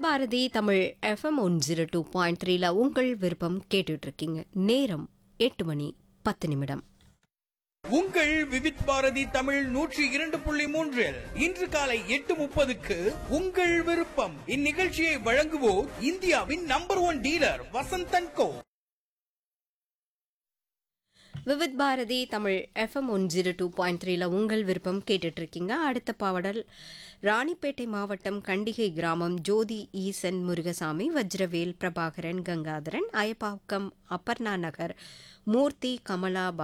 Bharathi Tamil FM one zero two point த்ரீல உங்கள் விருப்பம் கேட்டுட்டு இருக்கீங்க நேரம் எட்டு மணி பத்து நிமிடம் உங்கள் விவித் பாரதி தமிழ் நூற்றி இரண்டு புள்ளி மூன்றில் இன்று காலை எட்டு முப்பதுக்கு உங்கள் விருப்பம் இந்நிகழ்ச்சியை வழங்குவோர் இந்தியாவின் number one dealer Vasanthan co Vividh Bharati Tamil FM one zero two point த்ரீல உங்கள் விருப்பம் கேட்டுட்டு இருக்கீங்க அடுத்த பாவடல் ராணிப்பேட்டை மாவட்டம் கண்டிகை கிராமம் ஜோதி ஈசன் முருகசாமி வஜ்ரவேல் பிரபாகரன் கங்காதரன் அயப்பாக்கம் அப்பர்ணா நகர் மூர்த்தி கமலா